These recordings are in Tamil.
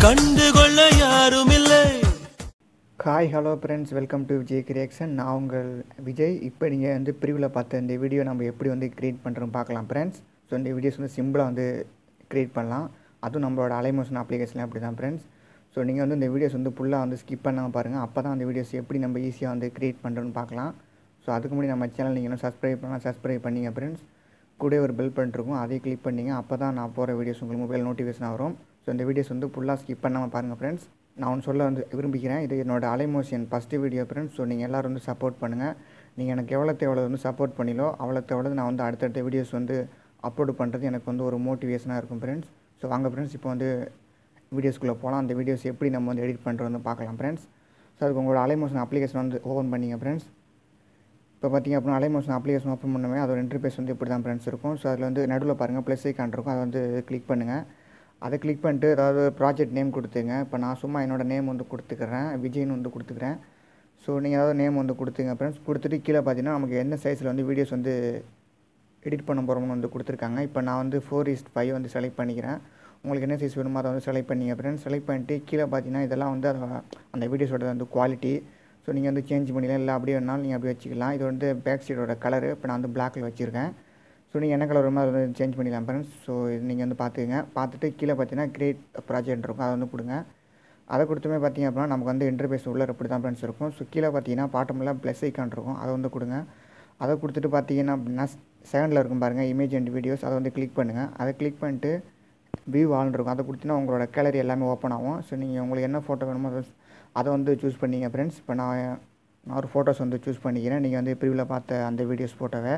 கண்டுகொள்ள யாரும் இல்லை hi hello friends welcome to Vijay creation நான் உங்கள் விஜய் இப்போ நீங்கள் வந்து பிரிவில் பார்த்த இந்த வீடியோ நம்ம எப்படி வந்து க்ரியேட் பண்ணுறோம் பார்க்கலாம் ஃப்ரெண்ட்ஸ் ஸோ இந்த வீடியோஸ் வந்து சிம்பிளாக வந்து க்ரியேட் பண்ணலாம் அதுவும் நம்மளோட அலைமோஷன் அப்ளிகேஷன் அப்படி தான் ஃப்ரெண்ட்ஸ் ஸோ நீங்கள் வந்து இந்த வீடியோஸ் வந்து ஃபுல்லாக வந்து ஸ்கிப் பண்ணாமல் பாருங்கள் அப்போ தான் அந்த வீடியோஸ் எப்படி நம்ம ஈஸியாக வந்து க்ரியேட் பண்ணுறோன்னு பார்க்கலாம் ஸோ அதுக்கு முன்னாடி நம்ம சேனல் நீங்கள் இன்னும் சப்ஸ்கிரைப் பண்ணலாம் சப்ஸ்கிரைப் பண்ணிங்க ஃப்ரெண்ட்ஸ் கூட ஒரு பெல் பண்ணிருக்கும் அதையும் கிளிக் பண்ணிங்க அப்போ தான் நான் போகிற வீடியோஸ் உங்களுக்கு மொபைல் நோட்டிஃபிகேஷன் வரும் ஸோ இந்த வீடியோஸ் வந்து ஃபுல்லாக ஸ்கிப் பண்ணாமல் பாருங்கள் ஃப்ரெண்ட்ஸ் நான் ஒன்று சொல்ல வந்து விரும்பிக்கிறேன் இது என்னோட alight motion first video friends so நீங்கள் எல்லோரும் வந்து சப்போர்ட் பண்ணுங்கள் நீங்கள் எனக்கு எவ்வளோக்கு எவ்வளோ வந்து சப்போர்ட் பண்ணிலோ அவ்வளோக்கு எவ்வளோ நான் வந்து அடுத்தடுத்த வீடியோஸ் வந்து அப்லோட் பண்ணுறது எனக்கு வந்து ஒரு மோட்டிவேஷனாக இருக்கும் ஃப்ரெண்ட்ஸ் ஸோ வாங்க ஃப்ரெண்ட்ஸ் இப்போ வந்து வீடியோஸ்குள்ளே போகலாம் அந்த வீடியோஸ் எப்படி நம்ம வந்து எடிட் பண்ணுறோன்னு பார்க்கலாம் ஃப்ரெண்ட்ஸ் ஸோ அதுக்கு உங்களோட அலைமோஷன் அப்ளிகேஷன் வந்து ஓப்பன் பண்ணிங்க ஃப்ரெண்ட்ஸ் இப்போ பார்த்தீங்க அப்படின்னா அலைமோஷன் அப்ளிகேஷன் ஓப்பன் பண்ணுமே அதோட இன்டர்பேஸ் வந்து இப்படி தான் ஃப்ரெண்ட்ஸ் இருக்கும் ஸோ அதில் வந்து நடுவில் பாருங்கள் ப்ளஸ் ஐக்கான் இருக்கும் அதை வந்து கிளிக் பண்ணுங்கள் அதை கிளிக் பண்ணிட்டு அதாவது ப்ராஜெக்ட் நேம் கொடுத்துங்க இப்போ நான் சும்மா என்னோடய நேம் வந்து கொடுத்துக்கிறேன் விஜய்னு வந்து கொடுத்துக்கிறேன் ஸோ நீங்கள் ஏதாவது நேம் வந்து கொடுத்துங்க ஃப்ரெண்ட்ஸ் கொடுத்துட்டு கீழே பார்த்தீங்கன்னா நமக்கு என்ன சைஸில் வந்து வீடியோஸ் வந்து எடிட் பண்ண போகிறோம்னு வந்து கொடுத்துருக்காங்க இப்போ நான் வந்து ஃபோர் இஸ்ட் ஃபைவ் வந்து செலக்ட் பண்ணிக்கிறேன் உங்களுக்கு என்ன சைஸ் வேணுமோ அதை வந்து செலக்ட் பண்ணிங்க ஃப்ரெண்ட்ஸ் செலக்ட் பண்ணிட்டு கீழே பார்த்தீங்கன்னா இதெல்லாம் வந்து அதோட- அந்த வீடியோஸோட வந்து குவாலிட்டி ஸோ நீங்கள் வந்து சேஞ்ச் பண்ணிக்கலாம் இல்லை அப்படியே வேணாலும் நீங்கள் அப்படியே வச்சுக்கலாம் இது வந்து பேக் சைடோட கலரு இப்போ நான் வந்து பிளாக்கில் வச்சுருக்கேன் ஸோ நீங்கள் என்ன கலர் வேணுமோ அதை வந்து சேஞ்ச் பண்ணிக்கலாம் ஃப்ரெண்ட்ஸ் ஸோ இது நீங்கள் வந்து பார்த்துக்கங்க பார்த்துட்டு கீழே பார்த்தீங்கன்னா கிரியேட் ப்ராஜெக்ட் இருக்கும் அதை வந்து கொடுங்க அதை கொடுத்துமே பார்த்தீங்க அப்படின்னா நமக்கு வந்து இன்டர்பேஸ் உள்ள இப்படி தான் ஃப்ரெண்ட்ஸ் இருக்கும் ஸோ கீழே பார்த்தீங்கன்னா பாட்டமில் ப்ளஸ் ஐக்கான் இருக்கும் அதை வந்து கொடுங்க அதை கொடுத்துட்டு பார்த்தீங்கன்னா அப்படின்னா செகண்டில் இருக்கும் பாருங்கள் இமேஜ் அண்ட் வீடியோஸ் அதை வந்து கிளிக் பண்ணுங்கள் அதை கிளிக் பண்ணிட்டு வியூ ஆல் இருக்கும் அதை கொடுத்தீங்கன்னா உங்களோட கேலரி எல்லாமே ஓப்பன் ஆகும் ஸோ நீங்கள் உங்களுக்கு என்ன ஃபோட்டோ வேணுமோ அதை அதை வந்து சூஸ் பண்ணிங்க ஃப்ரெண்ட்ஸ் இப்போ நான் நான் ஒரு ஃபோட்டோஸ் வந்து சூஸ் பண்ணிக்கிறேன் நீங்கள் வந்து ப்ரிவியூவில் பார்த்த அந்த வீடியோஸ் ஃபோட்டோவை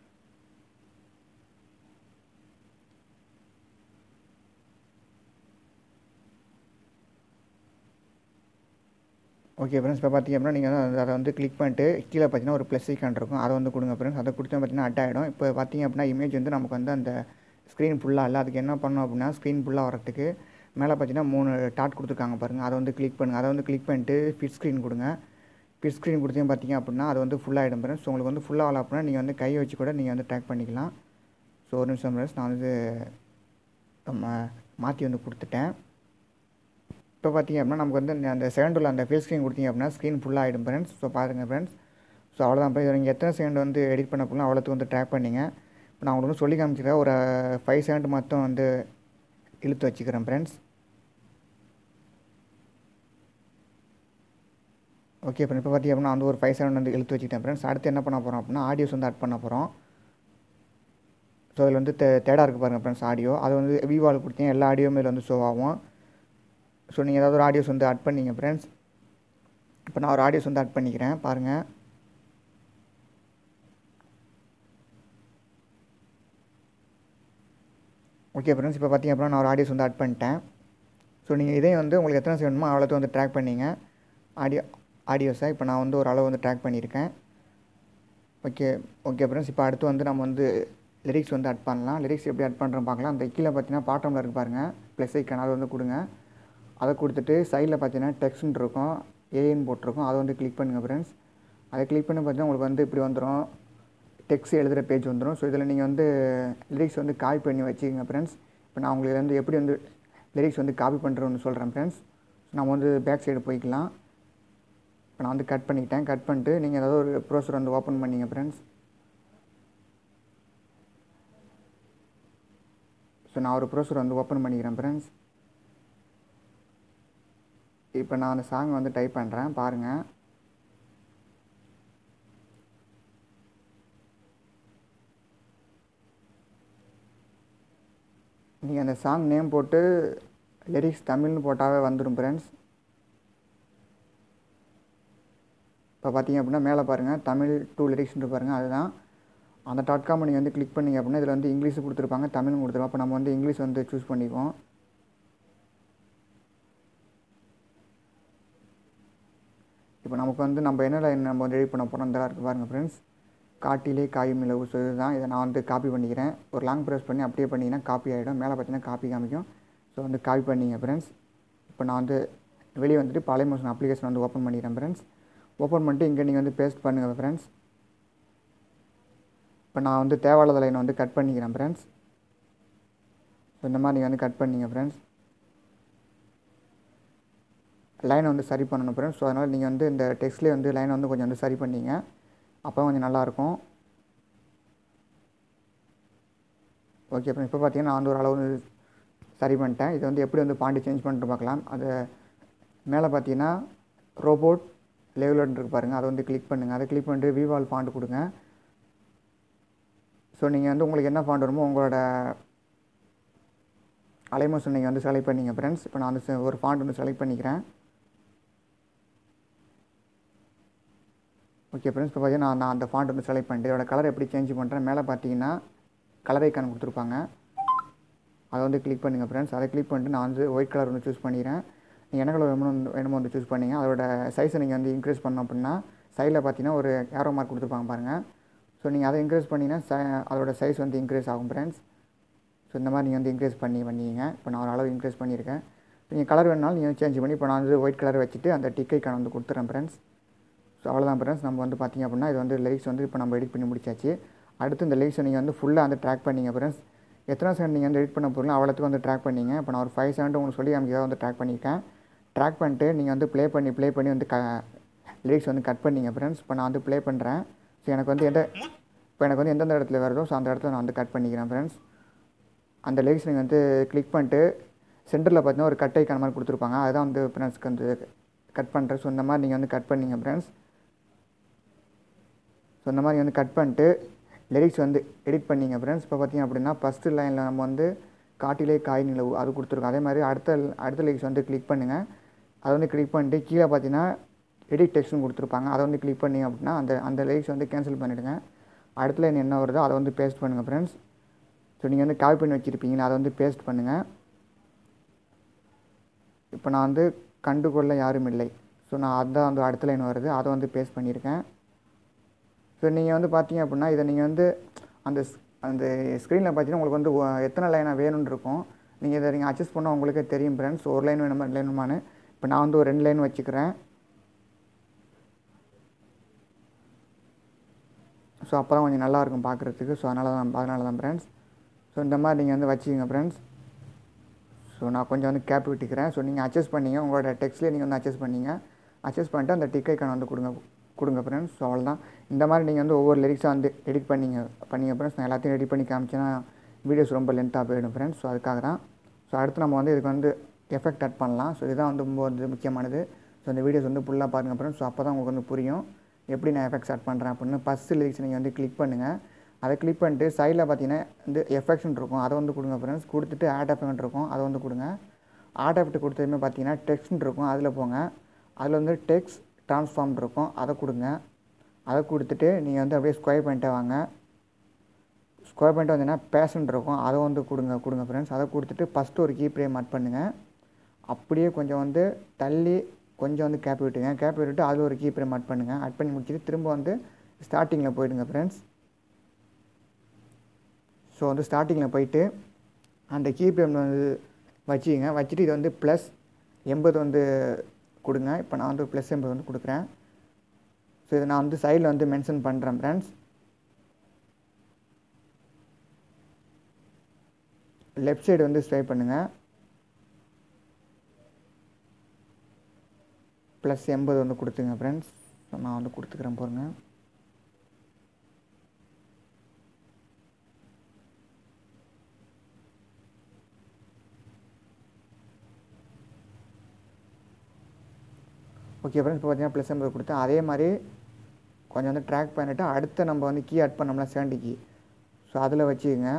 ஓகே ஃப்ரெண்ட்ஸ் இப்போ பார்த்தீங்க அப்படின்னா நீங்கள் வந்து அதை வந்து கிளிக் பண்ணிட்டு கீழே பார்த்தீங்கன்னா ஒரு ப்ளஸ் ஐக்கான் இருக்கும் அதை வந்து கொடுங்க ஃப்ரெண்ட்ஸ் அதை கொடுத்தா பார்த்தீங்கன்னா அட் ஆகிடும் இப்போ பார்த்தீங்க அப்படின்னா இமேஜ் வந்து நமக்கு வந்து அந்த ஸ்க்ரீன் ஃபுல்லாக இல்லை அதுக்கு என்ன பண்ணணும் அப்படின்னா ஸ்க்ரீன் ஃபுல்லாக வரதுக்கு மேலே பார்த்தீங்கன்னா மூணு டாட் கொடுத்துருக்காங்க பாருங்கள் அதை வந்து கிளிக் பண்ணுங்கள் அதை வந்து கிளிக் பண்ணிட்டு ஃபிட் ஸ்க்ரீன் கொடுங்க ஃபிட் ஸ்க்ரீன் கொடுத்தீங்க பார்த்தீங்க அப்படின்னா அது வந்து ஃபுல்லாகிடும் ஃப்ரெண்ட்ஸ் உங்களுக்கு வந்து ஃபுல்லாக ஆகல அப்படின்னா நீங்கள் வந்து கையை வச்சு கூட நீங்கள் வந்து ட்ராக் பண்ணிக்கலாம் ஸோ ஒரு நிமிஷம் ஃப்ரெண்ட்ஸ் நான் வந்து நம்ம மாற்றி வந்து கொடுத்துட்டேன் இப்போ பார்த்தீங்க அப்படின்னா நமக்கு வந்து இந்த- அந்த செகண்டில் அந்த ஃபேஸ் ஸ்க்ரீன் கொடுத்தீங்க அப்படின்னா ஸ்க்ரீன் ஃபுல்லாக ஆகிடும் ஃப்ரெண்ட்ஸ் ஸோ பாருங்கள் ஃப்ரெண்ட்ஸ் ஸோ அவ்வளோதான் இப்போ நீங்கள் எத்தனை செகண்ட் வந்து எடிட் பண்ண போகலாம் அவ்வளோத்துக்கு வந்து ட்ராக் பண்ணிங்க இப்போ நான் உங்களுக்கு சொல்லி காமிச்சிக்கிறேன் ஒரு ஃபைவ் செகண்ட் மட்டும் வந்து இழுத்து வச்சுக்கிறேன் ஃப்ரெண்ட்ஸ் ஓகே ஃப்ரெண்ட் இப்போ பார்த்தீங்க அப்படின்னா வந்து ஒரு ஃபைவ் செகண்ட் வந்து இழுத்து வச்சுக்கிட்டேன் ஃப்ரெண்ட்ஸ் அடுத்து என்ன பண்ண போகிறோம் அப்படின்னா ஆடியோஸ் வந்து ஆட் பண்ண போகிறோம் ஸோ அதில் வந்து தே தேடாக இருக்குது பாருங்கள் ஃப்ரெண்ட்ஸ் ஆடியோ அது வந்து விவால் கொடுத்தீங்க எல்லா ஆடியோமே இதில் வந்து ஷோ ஆகும் ஸோ நீங்கள் ஏதாவது ஒரு ஆடியோஸ் வந்து ஆட் பண்ணீங்க ஃப்ரெண்ட்ஸ் இப்போ நான் ஒரு ஆடியோஸ் வந்து ஆட் பண்ணிக்கிறேன் பாருங்கள் ஓகே ஃப்ரெண்ட்ஸ் இப்போ பார்த்தீங்க அப்படின்னா நான் ஒரு ஆடியோஸ் வந்து ஆட் பண்ணிட்டேன் ஸோ நீங்கள் இதே வந்து உங்களுக்கு எத்தனை வேணுமோ அவ்வளோத்தையும் வந்து ட்ராக் பண்ணீங்க ஆடியோ ஆடியோஸை இப்போ நான் வந்து ஒரு அளவு வந்து ட்ராக் பண்ணியிருக்கேன் ஓகே ஓகே ஃப்ரெண்ட்ஸ் இப்போ அடுத்து வந்து நம்ம வந்து லிரிக்ஸ் வந்து ஆட் பண்ணலாம் லிரிக்ஸ் எப்படி ஆட் பண்ணுறோம் பார்க்கலாம் அந்த கீழே பார்த்தீங்கன்னா பாட்டமில் இருக்கு பாருங்கள் ப்ளஸ் ஐக்கான் அதை வந்து கொடுங்க அதை கொடுத்துட்டு சைடில் பார்த்தீங்கன்னா டெக்ஸ்ட்னு இருக்கும் ஏஎன் போட்டிருக்கும் அதை வந்து கிளிக் பண்ணுங்கள் ஃப்ரெண்ட்ஸ் அதை கிளிக் பண்ணி பார்த்தீங்கன்னா உங்களுக்கு வந்து இப்படி வந்துடும் டெக்ஸ்ட் எழுதுகிற பேஜ் வந்துடும் ஸோ இதில் நீங்கள் வந்து லிரிக்ஸ் வந்து காப்பி பண்ணி வச்சுக்கோங்க ஃப்ரெண்ட்ஸ் இப்போ நான் உங்களுக்கு வந்து எப்படி வந்து லிரிக்ஸ் வந்து காப்பி பண்ணுறோன்னு சொல்கிறேன் ஃப்ரெண்ட்ஸ் நம்ம வந்து பேக் சைடு போய்க்கலாம் இப்போ நான் வந்து கட் பண்ணிக்கிட்டேன் கட் பண்ணிட்டு நீங்கள் ஏதாவது ஒரு ப்ரோசர் வந்து ஓப்பன் பண்ணிங்க ஃப்ரெண்ட்ஸ் ஸோ நான் ஒரு ப்ரோசர் வந்து ஓப்பன் பண்ணிக்கிறேன் ஃப்ரெண்ட்ஸ் இப்போ நான் அந்த சாங் வந்து டைப் பண்ணுறேன் பாருங்கள் நீங்கள் அந்த சாங் நேம் போட்டு லிரிக்ஸ் தமிழ்னு போட்டாவே வந்துடும் ஃப்ரெண்ட்ஸ் இப்போ பார்த்தீங்க அப்படின்னா மேலே பாருங்கள் தமிழ் டூ லிரிக்ஸ்னு பாருங்கள் அதுதான் அந்த டாட் காம் நீங்கள் வந்து கிளிக் பண்ணீங்க அப்படின்னா இதில் வந்து இங்கிலீஷ் கொடுத்துருப்பாங்க தமிழும் கொடுத்துருப்பாங்க அப்போ நம்ம வந்து இங்கிலீஷ் வந்து சூஸ் பண்ணிக்குவோம் இப்போ நமக்கு வந்து நம்ம என்ன லைன் நம்ம வந்து எடிட் பண்ண போகிறோம் இந்த இருக்குது பாருங்கள் ஃப்ரெண்ட்ஸ் காட்டிலே காயும் மிளகு ஸோ இதுதான் இதை நான் வந்து காப்பி பண்ணிக்கிறேன் ஒரு லாங் ப்ரெஸ் பண்ணி அப்படியே பண்ணிங்கன்னா காப்பி ஆகிடும் மேலே பார்த்தீங்கன்னா காப்பி காமிக்கும் ஸோ வந்து காப்பி பண்ணிங்க ஃப்ரெண்ட்ஸ் இப்போ நான் வந்து வெளியே வந்துட்டு பழைய மோஷன் அப்ளிகேஷன் வந்து ஓப்பன் பண்ணிக்கிறேன் ஃப்ரெண்ட்ஸ் ஓப்பன் பண்ணிட்டு இங்கே நீங்கள் வந்து பேஸ்ட் பண்ணுங்கள் ஃப்ரெண்ட்ஸ் இப்போ நான் வந்து தேவையில்லாத லைனை வந்து கட் பண்ணிக்கிறேன் ஃப்ரெண்ட்ஸ் ஸோ இந்த மாதிரி நீங்கள் வந்து கட் பண்ணிங்க ஃப்ரெண்ட்ஸ் லைனை வந்து சரி பண்ணணும் ஃப்ரெண்ட்ஸ் ஸோ அதனால் நீங்கள் வந்து இந்த டெக்ஸ்ட்லேயே வந்து லைனை வந்து கொஞ்சம் வந்து சரி பண்ணீங்க அப்போ கொஞ்சம் நல்லாயிருக்கும் ஓகே அப்புறம் இப்போ பார்த்தீங்கன்னா நான் வந்து ஒரு அளவு வந்து சரி பண்ணிட்டேன் இது வந்து எப்படி வந்து பாண்டி சேஞ்ச் பண்ணிட்டு பார்க்கலாம் அது மேலே பார்த்தீங்கன்னா ரோபோட் லெவலர்னு இருக்கு பாருங்கள் அதை வந்து கிளிக் பண்ணுங்கள் அதை கிளிக் பண்ணிட்டு விவால் ஃபாண்ட் கொடுங்க ஸோ நீங்கள் வந்து உங்களுக்கு என்ன ஃபாண்ட் வருமோ உங்களோட அலைமோஷன் நீங்கள் வந்து செலக்ட் பண்ணிங்க ஃப்ரெண்ட்ஸ் இப்போ நான் வந்து செ- ஒரு ஃபாண்ட் வந்து செலக்ட் பண்ணிக்கிறேன் ஓகே ஃப்ரெண்ட்ஸ் இப்போ பார்த்தீங்கன்னா நான் நான் அந்த ஃபாண்ட் வந்து செலக்ட் பண்ணிட்டு இதோட கலர் எப்படி சேஞ்ச் பண்ணுறேன் மேலே பார்த்தீங்கன்னா கலர் ஐக்கான் கொடுத்துருப்பாங்க அதை வந்து கிளிக் பண்ணுங்கள் ஃப்ரெண்ட்ஸ் அதை கிளிக் பண்ணிட்டு நான் வந்து ஒயிட் கலர் வந்து சூஸ் பண்ணிக்கிறேன் நீங்கள் என்ன கலர் வேணுமோ வந்து- வேணுமோ வந்து சூஸ் பண்ணிங்க அதோட சைஸை நீங்கள் வந்து இன்க்ரீஸ் பண்ணோம் அப்படின்னா சைடில் பார்த்தீங்கன்னா ஒரு ஏரோ மார்க் கொடுத்துருப்பாங்க பாருங்கள் ஸோ நீங்கள் அதை இன்க்ரீஸ் பண்ணிங்கன்னா ச அதோட சைஸ் வந்து இன்க்ரீஸ் ஆகும் ஃப்ரெண்ட்ஸ் ஸோ இந்த மாதிரி நீங்கள் வந்து இன்க்ரீஸ் பண்ணி பண்ணிங்க இப்போ நான் ஒரு அளவு இன்க்ரீஸ் பண்ணியிருக்கேன் நீங்கள் கலர் வேணாலும் நீங்கள் சேஞ்ச் பண்ணி இப்போ நான் வந்து ஒயிட் கலர் வச்சுட்டு அந்த டிக்கைக்கான வந்து கொடுத்துறேன் ஃப்ரெண்ட்ஸ் ஸோ அவ்வளோதான் ஃப்ரெண்ட்ஸ் நம்ம வந்து பார்த்தீங்க அப்படின்னா இது வந்து லிரிக்ஸ் வந்து இப்போ நம்ம எடிட் பண்ணி முடிச்சாச்சு அடுத்து இந்த லிரிக்ஸை நீங்கள் வந்து ஃபுல்லாக வந்து ட்ராக் பண்ணீங்க ஃப்ரெண்ட்ஸ் எத்தனை செகண்ட் நீங்கள் வந்து எடிட் பண்ண போகிறீங்களோ அவ்வளோத்துக்கு வந்து ட்ராக் பண்ணீங்க இப்போ நான் ஒரு ஃபைவ் செகண்ட் உங்களுக்கு சொல்லி அமைக்க வந்து ட்ராக் பண்ணியிருக்கேன் ட்ராக் பண்ணிட்டு நீங்கள் வந்து ப்ளே பண்ணி ப்ளே பண்ணி வந்து க லிரிக்ஸ் வந்து கட் பண்ணீங்க ஃப்ரெண்ட்ஸ் இப்போ நான் வந்து ப்ளே பண்ணுறேன் ஸோ எனக்கு வந்து எந்த இப்போ எனக்கு வந்து எந்தெந்த இடத்துல வருதோ ஸோ அந்த இடத்துல நான் வந்து கட் பண்ணிக்கிறேன் ஃப்ரெண்ட்ஸ் அந்த லிரிக்ஸ் நீங்கள் வந்து கிளிக் பண்ணிட்டு சென்டரில் பார்த்தீங்கன்னா ஒரு கட் ஐக்கான மாதிரி கொடுத்துருப்பாங்க அதுதான் வந்து ஃப்ரெண்ட்ஸ்க்கு வந்து கட் பண்ணுறேன் ஸோ இந்த மாதிரி நீங்கள் வந்து கட் பண்ணீங்க ஃப்ரெண்ட்ஸ் ஸோ இந்த மாதிரி வந்து கட் பண்ணிட்டு லிரிக்ஸ் வந்து எடிட் பண்ணீங்க ஃப்ரெண்ட்ஸ் இப்போ பார்த்தீங்க அப்படின்னா ஃபஸ்ட்டு லைனில் நம்ம வந்து காட்டிலே காய் நிலவு அது கொடுத்துருக்கோம் அதே மாதிரி அடுத்த அடுத்த லிரிக்ஸ் வந்து கிளிக் பண்ணுங்கள் அதை வந்து கிளிக் பண்ணிட்டு கீழே பார்த்தீங்கன்னா எடிட் டெக்ஸ்ட்னு கொடுத்துருப்பாங்க அதை வந்து கிளிக் பண்ணீங்க அப்படின்னா அந்த அந்த லிரிக்ஸ் வந்து கேன்சல் பண்ணிவிடுங்க அடுத்த லைன் என்ன வருதோ அதை வந்து பேஸ்ட் பண்ணுங்கள் ஃப்ரெண்ட்ஸ் ஸோ நீங்கள் வந்து காப்பி பண்ணி வச்சுருப்பீங்களா அதை வந்து பேஸ்ட் பண்ணுங்கள் இப்போ நான் வந்து கண்டுகொள்ள யாரும் இல்லை ஸோ நான் அதான் வந்து அடுத்த லைன் வருது அதை வந்து பேஸ்ட் பண்ணியிருக்கேன் ஸோ நீங்கள் வந்து பார்த்தீங்க அப்படின்னா இதை நீங்கள் வந்து அந்த ஸ்- அந்த ஸ்க்ரீனில் பார்த்தீங்கன்னா உங்களுக்கு வந்து ஒ- எத்தனை லைனாக வேணும்னு இருக்கும் நீங்கள் இதை நீங்கள் அட்ஜஸ்ட் பண்ணால் உங்களுக்கே தெரியும் ஃப்ரெண்ட்ஸ் ஒரு லைன் வேணுமா ரெண்டு லைன் வேணுமான்னு இப்போ நான் வந்து ஒரு ரெண்டு லைன் வச்சுக்கிறேன் ஸோ அப்போ தான் கொஞ்சம் நல்லாயிருக்கும் பார்க்குறதுக்கு ஸோ அதனால தான் அதனால தான் ஃப்ரெண்ட்ஸ் ஸோ இந்த மாதிரி நீங்கள் வந்து வச்சுக்கோங்க ஃப்ரெண்ட்ஸ் ஸோ நான் கொஞ்சம் வந்து கேப் விட்டுக்கிறேன் ஸோ நீங்கள் அட்ஜஸ்ட் பண்ணீங்க உங்களோட டெக்ஸ்ட்லேயே நீங்கள் வந்து அட்ஜஸ்ட் பண்ணீங்க அட்ஜஸ்ட் பண்ணிட்டு அந்த டிக் ஐக்கான் வந்து கொடுங்க கொடுங்க ஃப்ரெண்ட்ஸ் ஸோ அவ்வளோதான் இந்த மாதிரி நீங்கள் வந்து ஒவ்வொரு லிரிக்ஸாக வந்து எடிட் பண்ணீங்க பண்ணீங்க ஃப்ரெண்ட்ஸ் நான் எல்லாத்தையும் எடிட் பண்ணி காமிச்சேன்னா வீடியோஸ் ரொம்ப லென்த்தாக போயிடும் ஃப்ரெண்ட்ஸ் ஸோ அதுக்காக தான் ஸோ அடுத்து நம்ம வந்து இதுக்கு வந்து எஃபெக்ட் ஆட் பண்ணலாம் ஸோ இதுதான் வந்து ரொம்ப வந்து முக்கியமானது ஸோ இந்த வீடியோஸ் வந்து ஃபுல்லாக பாருங்கள் ஃப்ரெண்ட்ஸ் ஸோ அப்போ தான் உங்களுக்கு வந்து புரியும் எப்படி நான் எஃபெக்ட்ஸ் ஆட் பண்ணுறேன் அப்படின்னு ஃபஸ்ட்டு லிரிக்ஸ் நீங்கள் வந்து கிளிக் பண்ணுங்கள் அதை கிளிக் பண்ணிட்டு சைடில் பார்த்தீங்கன்னா இந்த எஃபெக்ட்ஸ்னு இருக்கும் அதை வந்து கொடுங்க ஃப்ரெண்ட்ஸ் கொடுத்துட்டு ஆட் எஃபெக்ட் இருக்கும் அதை வந்து கொடுங்க ஆட் எஃபெக்ட் கொடுத்ததுமே பார்த்தீங்கன்னா டெக்ஸ்ட்னு இருக்கும் அதில் போங்க அதில் வந்து டெக்ஸ்ட் ட்ரான்ஸ்ஃபார்ம் இருக்கும் அதை கொடுங்க அதை கொடுத்துட்டு நீங்கள் வந்து அப்படியே ஸ்கொயர் பண்ணிட்டே வாங்க ஸ்கொயர் பண்ணிட்டு வந்தீங்கன்னா பேஷன் இருக்கும் அதை வந்து கொடுங்க கொடுங்க ஃப்ரெண்ட்ஸ் அதை கொடுத்துட்டு ஃபஸ்ட்டு ஒரு கீ பிரேம் ஆட் பண்ணுங்கள் அப்படியே கொஞ்சம் வந்து தள்ளி கொஞ்சம் வந்து கேப் விட்டுங்க கேப் விட்டுட்டு அதில் ஒரு கீ பிரேம் ஆட் பண்ணுங்கள் ஆட் பண்ணி முடிச்சுட்டு திரும்ப வந்து ஸ்டார்டிங்கில் போயிடுங்க ஃப்ரெண்ட்ஸ் ஸோ வந்து ஸ்டார்டிங்கில் போயிட்டு அந்த கீ பிரேம் வந்து வச்சுக்கிங்க வச்சுட்டு இது வந்து ப்ளஸ் எண்பது வந்து கொடுங்க இப்போ நான் வந்து ப்ளஸ் எண்பது வந்து கொடுக்குறேன் ஸோ இதை நான் வந்து சைடில் வந்து மென்ஷன் பண்ணுறேன் ஃப்ரெண்ட்ஸ் லெஃப்ட் சைடு வந்து ஸ்வைப் பண்ணுங்கள் ப்ளஸ் எண்பது வந்து கொடுத்துங்க ஃப்ரெண்ட்ஸ் ஸோ நான் வந்து கொடுத்துக்கிறேன் பாருங்க ஓகே ஃப்ரெண்ட்ஸ் இப்போ பார்த்தீங்கன்னா ப்ளஸ் எண்பது கொடுத்தேன் அதே மாதிரி கொஞ்சம் வந்து ட்ராக் பண்ணிவிட்டு அடுத்து நம்ம வந்து கீ ஆட் பண்ணோம்ல சேண்டி கீ ஸோ அதில் வச்சுக்கோங்க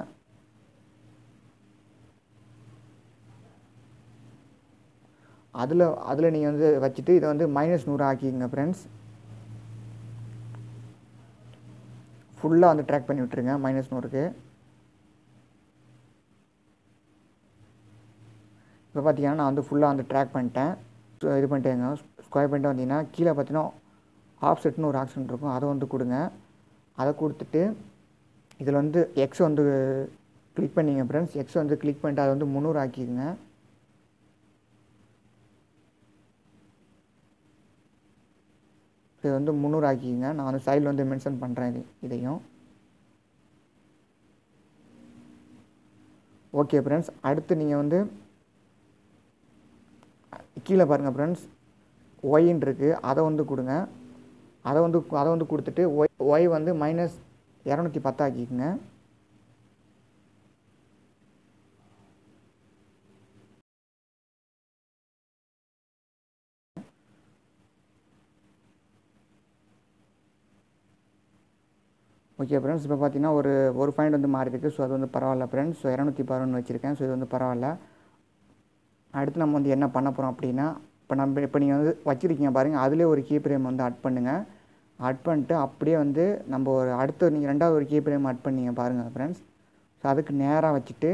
அதில் அதில் நீங்கள் வந்து வச்சுட்டு இதை வந்து மைனஸ் நூறு ஆக்கிக்கங்க ஃப்ரெண்ட்ஸ் ஃபுல்லாக வந்து ட்ராக் பண்ணி விட்டுருங்க மைனஸ் நூறுக்கு இப்போ பார்த்தீங்கன்னா நான் வந்து ஃபுல்லாக வந்து ட்ராக் பண்ணிட்டேன் ஸோ இது பண்ணிட்டேங்க ஸ்கொயர் பண்ணிட்டு வந்தீங்கன்னா கீழே பார்த்தீங்கன்னா ஆஃப்செட்னு ஒரு ஆப்ஷன் இருக்கும் அதை வந்து கொடுங்க அதை கொடுத்துட்டு இதில் வந்து எக்ஸ் வந்து கிளிக் பண்ணிங்க ஃப்ரெண்ட்ஸ் எக்ஸ் வந்து கிளிக் பண்ணிட்டு அதை வந்து முந்நூறு ஆக்கிக்கோங்க இது வந்து முந்நூறு ஆக்கிக்கங்க நான் வந்து சைடில் வந்து மென்ஷன் பண்ணுறேன் இது இதையும் ஓகே ஃப்ரெண்ட்ஸ் அடுத்து நீங்கள் வந்து கீழே பாருங்கள் ஃப்ரெண்ட்ஸ் ஒயின்னு இருக்குது அதை வந்து கொடுங்க அதை வந்து அதை வந்து கொடுத்துட்டு ஒய் ஒய் வந்து மைனஸ் இரநூத்தி பத்தாக்கிக்குங்க ஓகே ஃப்ரெண்ட்ஸ் இப்போ பார்த்தீங்கன்னா ஒரு ஒரு பாயிண்ட் வந்து மாறி இருக்குது ஸோ அது வந்து பரவாயில்ல ஃப்ரெண்ட்ஸ் ஸோ இரநூத்தி பதினொன்று வச்சுருக்கேன் ஸோ இது வந்து பரவாயில்ல அடுத்து நம்ம வந்து என்ன பண்ண போகிறோம் அப்படின்னா இப்போ நம்ம இப்போ நீங்கள் வந்து வச்சுருக்கீங்க பாருங்கள் அதிலே ஒரு கீ பிரேம் வந்து அட் பண்ணுங்கள் அட் பண்ணிட்டு அப்படியே வந்து நம்ம ஒரு அடுத்த நீங்கள் ரெண்டாவது ஒரு கீ பிரேம் அட் பண்ணீங்க பாருங்கள் ஃப்ரெண்ட்ஸ் ஸோ அதுக்கு நேராக வச்சுட்டு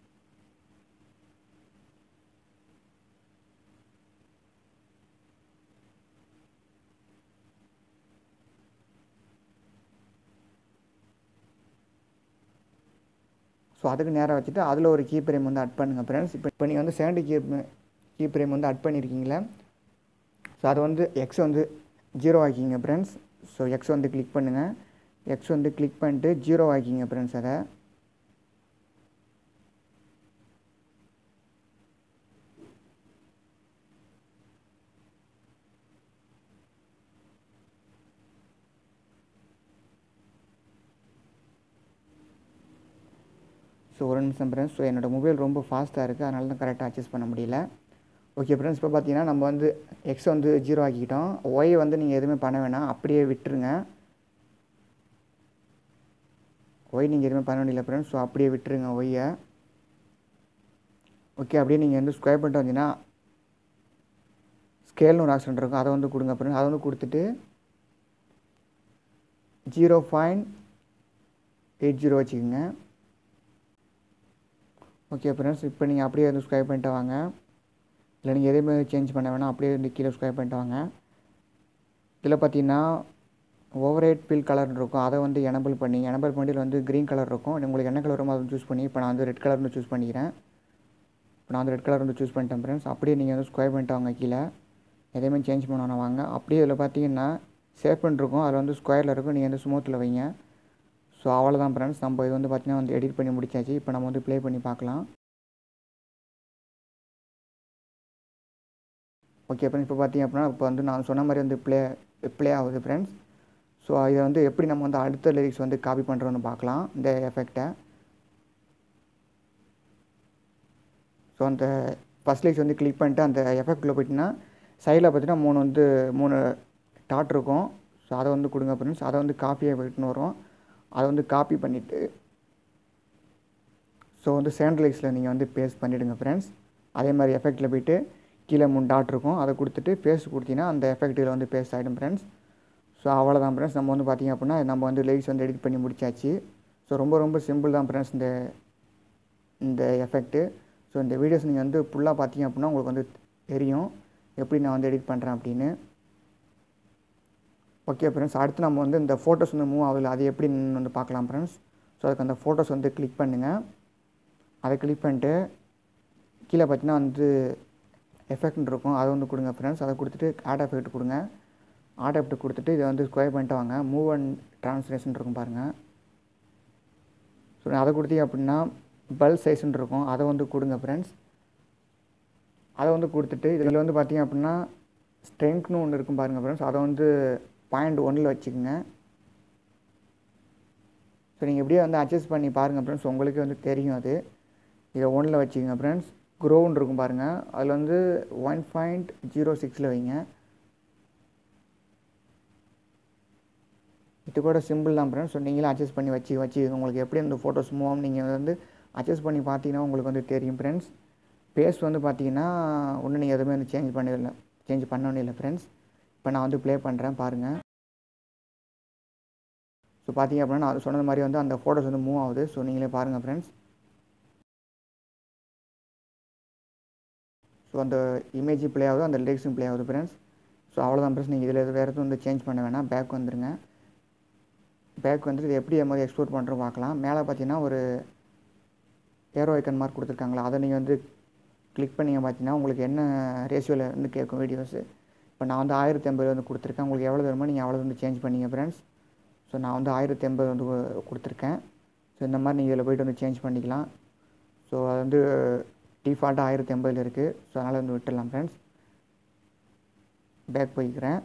ஸோ அதுக்கு நேராக வச்சுட்டு அதில் ஒரு கீ பிரேம் வந்து அட் பண்ணுங்கள் ஃப்ரெண்ட்ஸ் இப்போ இப்போ நீங்கள் வந்து செகண்ட் கீ கீ பிரேம் வந்து அட் பண்ணியிருக்கீங்களா ஸோ அது வந்து எக்ஸ் வந்து ஜீரோ ஆக்கிங்க ஃப்ரெண்ட்ஸ் ஸோ எக்ஸ் வந்து கிளிக் பண்ணுங்கள் எக்ஸ் வந்து கிளிக் பண்ணிட்டு ஜீரோ ஆக்கிங்க ஃப்ரெண்ட்ஸ் அதை ஸோ ஒரு நிமிஷம் ஃப்ரெண்ட்ஸ் ஸோ என்னோடய மொபைல் ரொம்ப ஃபாஸ்ட்டாக இருக்குது அதனால தான் கரெக்டாக அட்ஜஸ்ட் பண்ண முடியல ஓகே ஃப்ரெண்ட்ஸ் இப்போ பார்த்தீங்கன்னா நம்ம வந்து எக்ஸ் வந்து ஜீரோ ஆக்கிக்கிட்டோம் ஒய் வந்து நீங்கள் எதுவுமே பண்ண வேணாம் அப்படியே விட்டுருங்க ஒய் நீங்கள் எதுவுமே பண்ண வேண்டியல ஃப்ரெண்ட்ஸ் ஸோ அப்படியே விட்டுருங்க ஒய்யை ஓகே அப்படியே நீங்கள் வந்து ஸ்கொயர் பண்ணிட்டு வந்தீங்கன்னா ஸ்கேல்னு ஒரு ஆப்ஷன் இருக்கும் அதை வந்து கொடுங்க ஃப்ரெண்ட்ஸ் அதை வந்து கொடுத்துட்டு ஜீரோ பாயிண்ட் எயிட் ஜீரோ வச்சுக்கோங்க ஓகே ஃப்ரெண்ட்ஸ் இப்போ நீங்கள் அப்படியே வந்து ஸ்கொயர் பண்ணிட்டு வாங்க இல்லை நீங்கள் எதுவுமே சேஞ்ச் பண்ண வேணாம் அப்படியே வந்து கீழே ஸ்கொயர் பண்ணிட்டு வாங்க இதில் பார்த்தீங்கன்னா ஓவர் ஹெட் பில் கலர் இருக்கும் அதை வந்து எனபிள் பண்ணி எனபிள் பண்ணி வந்து க்ரீன் கலர் இருக்கும் உங்களுக்கு என்ன கலர் வருமோ அதை சூஸ் பண்ணி இப்போ நான் வந்து ரெட் கலர் வந்து சூஸ் பண்ணிக்கிறேன் இப்போ நான் வந்து ரெட் கலர் வந்து சூஸ் பண்ணிட்டேன் ஃப்ரெண்ட்ஸ் அப்படியே நீங்கள் வந்து ஸ்கொயர் பண்ணிட்டு வாங்க கீழே எதையுமே சேஞ்ச் பண்ணணும் வாங்க அப்படியே இதில் பார்த்தீங்கன்னா சேஃப்னு இருக்கும் அதில் வந்து ஸ்கொயரில் இருக்கும் நீங்கள் வந்து ஸ்மூத்தில் வைங்க ஸோ அவ்வளோதான் ஃப்ரெண்ட்ஸ் நம்ம இது வந்து பார்த்தீங்கன்னா வந்து எடிட் பண்ணி முடிச்சாச்சு இப்போ நம்ம வந்து ப்ளே பண்ணி பார்க்கலாம் ஓகே ஃப்ரெண்ட்ஸ் இப்போ பார்த்தீங்க அப்படின்னா இப்போ வந்து நான் சொன்ன மாதிரி வந்து ப்ளே ப்ளே ஆகுது ஃப்ரெண்ட்ஸ் ஸோ இதை வந்து எப்படி நம்ம வந்து அடுத்த லிரிக்ஸ் வந்து காப்பி பண்ணுறோன்னு பார்க்கலாம் இந்த எஃபெக்டை ஸோ அந்த ஃபஸ்ட் லிரிக்ஸ் வந்து கிளிக் பண்ணிட்டு அந்த எஃபெக்டில் போயிட்டுன்னா சைடில் பார்த்தீங்கன்னா மூணு வந்து மூணு டாட் இருக்கும் ஸோ அதை வந்து கொடுங்க ஃப்ரெண்ட்ஸ் அதை வந்து காப்பியாக போயிட்டுன்னு வரும் அதை வந்து காப்பி பண்ணிவிட்டு ஸோ வந்து சேண்ட்லைஸில் நீங்கள் வந்து பேஸ்ட் பண்ணிவிடுங்க ஃப்ரெண்ட்ஸ் அதே மாதிரி எஃபெக்டில் போயிட்டு கீழே மூணு டாட் இருக்கும் அதை கொடுத்துட்டு பேஸ்ட் கொடுத்தீங்கன்னா அந்த எஃபெக்டில் வந்து பேஸ்ட் ஆகிடும் ஃப்ரெண்ட்ஸ் ஸோ அவ்வளோதான் ஃப்ரெண்ட்ஸ் நம்ம வந்து பார்த்திங்க அப்படின்னா நம்ம வந்து லைட்ஸ் வந்து எடிட் பண்ணி முடிச்சாச்சு ஸோ ரொம்ப ரொம்ப சிம்பிள் தான் ஃப்ரெண்ட்ஸ் இந்த இந்த எஃபெக்ட்டு ஸோ இந்த வீடியோஸ் நீங்கள் வந்து ஃபுல்லாக பார்த்தீங்க அப்படின்னா உங்களுக்கு வந்து தெரியும் எப்படி நான் வந்து எடிட் பண்ணுறேன் அப்படின்னு ஓகே ஃப்ரெண்ட்ஸ் அடுத்து நம்ம வந்து இந்த ஃபோட்டோஸ் வந்து மூவ் ஆகுது அது எப்படின்னு வந்து பார்க்கலாம் ஃப்ரெண்ட்ஸ் ஸோ அதுக்கு அந்த ஃபோட்டோஸ் வந்து கிளிக் பண்ணுங்கள் அதை கிளிக் பண்ணிட்டு கீழே பார்த்தீங்கன்னா வந்து எஃபெக்ட்னு இருக்கும் அதை வந்து கொடுங்க ஃப்ரெண்ட்ஸ் அதை கொடுத்துட்டு ஆட் எஃபெக்ட் கொடுங்க ஆட் எஃபெக்ட் கொடுத்துட்டு இதை வந்து ஸ்கொயர் பண்ணிட்டு வாங்க மூவ் அண்ட் ட்ரான்ஸ்லேஷன் இருக்கும் பாருங்கள் ஸோ அதை கொடுத்தீங்க அப்படின்னா பல் சைஸ்ன்னு இருக்கும் அதை வந்து கொடுங்க ஃப்ரெண்ட்ஸ் அதை வந்து கொடுத்துட்டு இதில் வந்து பார்த்தீங்க அப்படின்னா ஸ்ட்ரெங்க்னு ஒன்று இருக்கும் பாருங்கள் ஃப்ரெண்ட்ஸ் அதை வந்து பாயிண்ட் ஒன்றில் வச்சுக்கோங்க ஸோ நீங்கள் எப்படியே வந்து அட்ஜஸ்ட் பண்ணி பாருங்கள் ஃப்ரெண்ட்ஸ் உங்களுக்கே வந்து தெரியும் அது இதை ஒன்றில் வச்சுக்கோங்க ஃப்ரெண்ட்ஸ் க்ரோன்னு இருக்கும் பாருங்கள் அதில் வந்து ஒன் பாயிண்ட் ஜீரோ சிக்ஸில் வைங்க இது கூட சிம்பிள் தான் ஃப்ரெண்ட்ஸ் ஸோ நீங்களும் அட்ஜஸ்ட் பண்ணி வச்சு வச்சு உங்களுக்கு எப்படி அந்த ஃபோட்டோஸ் மூவ் ஆகும் நீங்கள் வந்து அட்ஜஸ்ட் பண்ணி பார்த்தீங்கன்னா உங்களுக்கு வந்து தெரியும் ஃப்ரெண்ட்ஸ் பேஸ் வந்து பார்த்தீங்கன்னா ஒன்றும் நீங்கள் எதுவுமே வந்து சேஞ்ச் பண்ணதில்லை சேஞ்ச் பண்ணணும் இல்லை ஃப்ரெண்ட்ஸ் இப்போ நான் வந்து ப்ளே பண்ணுறேன் பாருங்கள் ஸோ பார்த்தீங்க அப்படின்னா நான் சொன்னது மாதிரி வந்து அந்த ஃபோட்டோஸ் வந்து மூவ் ஆகுது ஸோ நீங்களே பாருங்கள் ஃப்ரெண்ட்ஸ் ஸோ அந்த இமேஜ் ப்ளே ஆகுது அந்த லிரிக்ஸும் ப்ளே ஆகுது ஃப்ரெண்ட்ஸ் ஸோ அவ்வளோதான் ஃப்ரெண்ட்ஸ் நீங்கள் இதில் எது வேறு எதுவும் வந்து சேஞ்ச் பண்ண வேணாம் பேக் வந்துருங்க பேக் வந்துட்டு இது எப்படி மாதிரி எக்ஸ்போர்ட் பண்ணுறோம் பார்க்கலாம் மேலே பார்த்தீங்கன்னா ஒரு ஏரோ ஐக்கன் மார்க் கொடுத்துருக்காங்களா அதை நீங்கள் வந்து கிளிக் பண்ணிங்க பார்த்தீங்கன்னா உங்களுக்கு என்ன ரேஷியோவில் வந்து கேட்கும் வீடியோஸு இப்போ நான் வந்து ஆயிரத்தி ஐம்பது வந்து கொடுத்துருக்கேன் உங்களுக்கு எவ்வளோ வேணுமோ நீங்கள் அவ்வளோ வந்து சேஞ்ச் பண்ணிங்க ஃப்ரெண்ட்ஸ் ஸோ நான் வந்து ஆயிரத்தி ஐம்பது வந்து கொடுத்துருக்கேன் ஸோ இந்த மாதிரி நீங்கள் இதில் போய்ட்டு வந்து சேஞ்ச் பண்ணிக்கலாம் ஸோ அது வந்து டிஃபால்ட்டாக ஆயிரத்தி ஐம்பதில் இருக்குது ஸோ அதனால் வந்து விட்டுடலாம் ஃப்ரெண்ட்ஸ் பேக் போய்க்கிறேன்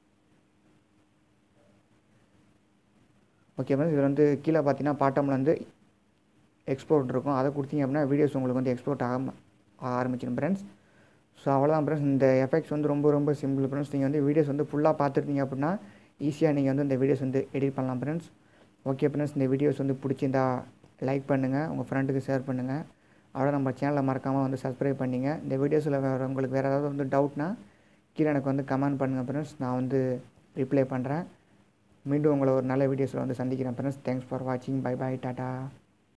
ஓகே ஃப்ரெண்ட்ஸ் இதில் வந்து கீழே பார்த்தீங்கன்னா பாட்டமில் வந்து எக்ஸ்போர்ட் இருக்கும் அதை கொடுத்தீங்க அப்படின்னா வீடியோஸ் உங்களுக்கு வந்து எக்ஸ்போர்ட் ஆக ஆக ஆரம்பிச்சிடும் ஃப்ரெண்ட்ஸ் ஸோ அவ்வளோதான் ஃப்ரெண்ட்ஸ் இந்த எஃபெக்ட்ஸ் வந்து ரொம்ப ரொம்ப சிம்பிள் ஃப்ரெண்ட்ஸ் நீங்கள் வந்து வீடியோஸ் வந்து ஃபுல்லாக பார்த்துருந்தீங்க அப்படின்னா ஈஸியாக நீங்கள் வந்து இந்த வீடியோஸ் வந்து எடிட் பண்ணலாம் ஃப்ரெண்ட்ஸ் ஓகே ஃப்ரெண்ட்ஸ் இந்த வீடியோஸ் வந்து பிடிச்சிருந்தா லைக் பண்ணுங்கள் உங்கள் ஃப்ரெண்டுக்கு ஷேர் பண்ணுங்கள் அவ்வளோ நம்ம சேனலை மறக்காமல் வந்து சப்ஸ்கிரைப் பண்ணிங்க இந்த வீடியோஸில் வேறு உங்களுக்கு வேறு ஏதாவது வந்து டவுட்னா கீழே எனக்கு வந்து கமெண்ட் பண்ணுங்கள் ஃப்ரெண்ட்ஸ் நான் வந்து ரிப்ளை பண்ணுறேன் மீண்டும் உங்களை ஒரு நல்ல வீடியோஸில் வந்து சந்திக்கிறேன் ஃப்ரெண்ட்ஸ் தேங்க்ஸ் ஃபார் வாட்சிங் பை பை டாட்டா